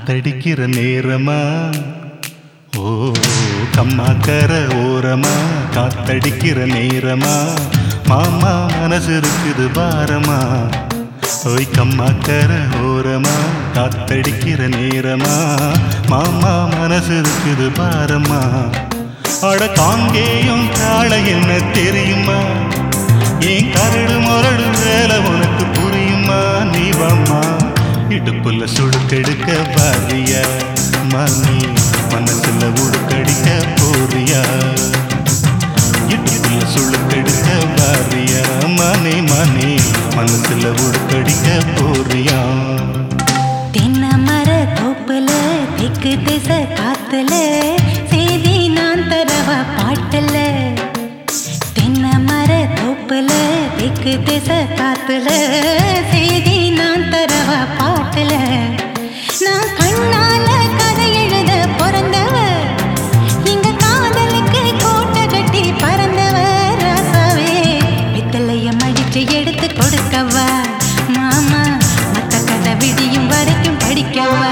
காத்தடிக்கிற நேரமா ஓ கம்மாக்கர ஓரமா காத்தடிக்கிற நேரமா மாமா மனசு இருக்குது பாரமா ஓய் கம்மாக்கர ஓரமா காத்தடிக்கிற நேரமா மாமா மனசு இருக்குது பாரமா அட காங்கேயும் காளை என்ன தெரியுமா ஏன் கரடு முரடு வேலை உனக்கு புரியுமா நீ வாம்மா இடுப்புல சுடுக்கெடுக்க பாரியா மணி மனசுல உடுக்கடிக்க போறியா இடுப்புல சுடுக்கெடுக்க பாரியா மணி மணி மனசுல உடுக்கடிக்க போறியா தென்னை மர தோப்புல தெற்கு திசை காத்துல செய்தி நான் தரவ பாட்டுல தென்னை மர தோப்புல தெற்கு திசை காத்துல செய்தி நான் தரவ பாட்டுல நான் கண்ணால கதை எழுத பிறந்தவ இங்க காதலுக்கு கோட்டை கட்டி பறந்தவ ராசாவே பித்தளைய மடிச்சு எடுத்து கொடுக்கவா மாமா மத்த கதை விடியும் வரைக்கும் படிக்கவா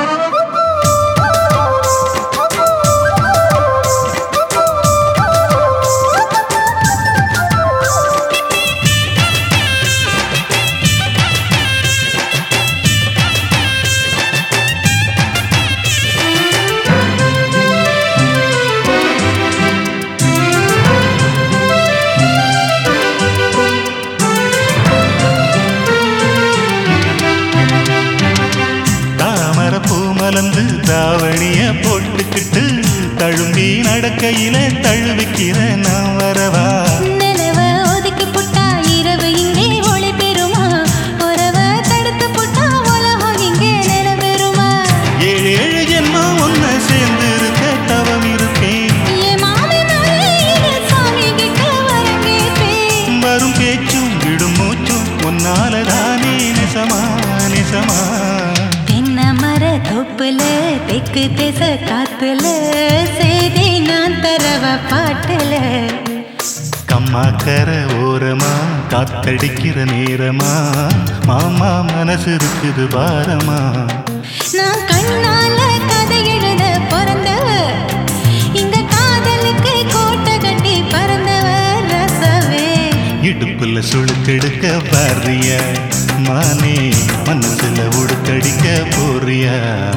தாமர பூ மலர்ந்து தாவணிய போட்டுக்கிட்டு தழும்பி நடக்கையில தழுவிக்கிற நான் வரவா நிலவ ஒதுக்கி புட்டா இரவு இங்கே ஒளி பெறுமா உறவ தடுத்து புட்டா உலகம் இங்கே நிலவெறுமா ஏழு ஏழு ஜென்மம் ஒன்ன சேர்ந்து இருக்க தவம் இருப்பேன் ஏ மாமி நாளே இரு சாமி கிட்ட வரம் கேட்பேன் வரும் பேச்சும் விடும் மூச்சும் உன்னால தானே நிசமா நிசமா தென்னை மர தொப்புல தெக்கு திசை காத்துல செய்தி நான் தரவ பாட்டுல கம்மாக்கர ஓரமா காத்தடிக்கிற நேரமா மாமா மனசு இருக்குது பாரமா நான் கண்ணால கதை எழுத பிறந்தவ இங்க காதலுக்கு கோட்டை கட்டி பறந்தவ ரசவே இடுப்புல சுழுக்கெடுக்க பாரியா மானே மனசுல உடுக்கடிக்க போறியா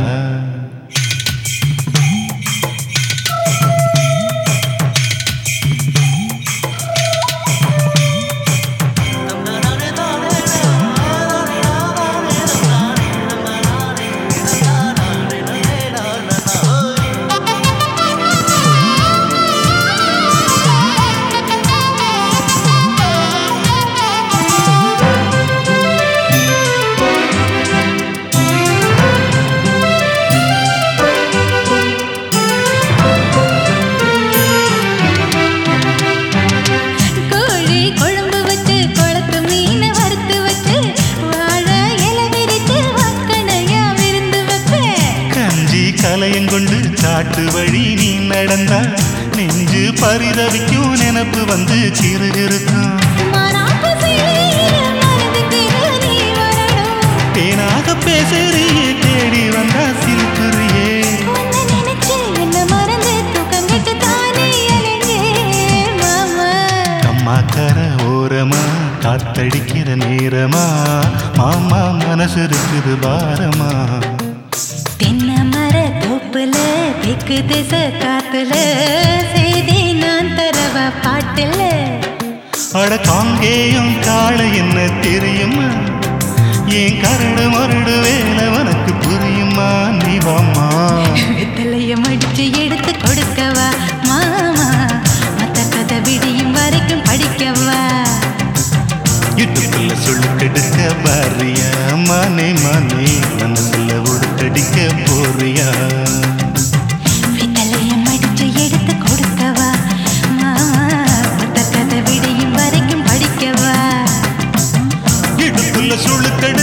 கோழி குழம்பு வச்சு குளத்து மீனை வறுத்து வச்சு வாழை இலை விரிச்சு வக்கணையா விருந்து வைப்பேன் கஞ்சி கலையங்கொண்டு காட்டு வழி நீ நடந்தா நெஞ்சு பரிதவிக்கும் நினப்பு வந்து சிறுகிருக்கும் மாறாப்பு செய்ய மறந்துக்கிற நீ வரணும் தேனாக பேசுறியே தேடி வந்தா சிரிப்புறியே உன்னை நினைச்சு என்ன மறந்து தூக்கம் கெட்டு தானே அலைஞ்சேன் மாமா கம்மாக்கர ஓரமா காத்தடிக்கிற நேரமா மாமா மனசு இருக்குது பாரமா தென்னை மர தோப்புல தெக்கு திசை காத்துல செய்தி நான் தரவ பாட்டுல அட காங்கேயம் காளை என்ன தெரியுமா ஏன் கரடு மரடு வேலை உனக்கு புரியுமா நீ வாம்மா வெத்தலைய மடிச்சு எடுத்து கொடுக்கவா மாமா மத்த கதை விடியும் வரைக்கும் படிக்கவா இடுப்புல சுழுக்கெடுக்க பாரியா மானே மானே மனசுல உடுக்கடிக்க போறியா வெத்தலைய மடிச்சு எடுத்து கொடுக்கவா மாமா மத்த கதை விடியும் வரைக்கும் படிக்கவா இடுப்புல சுழுக்கெடு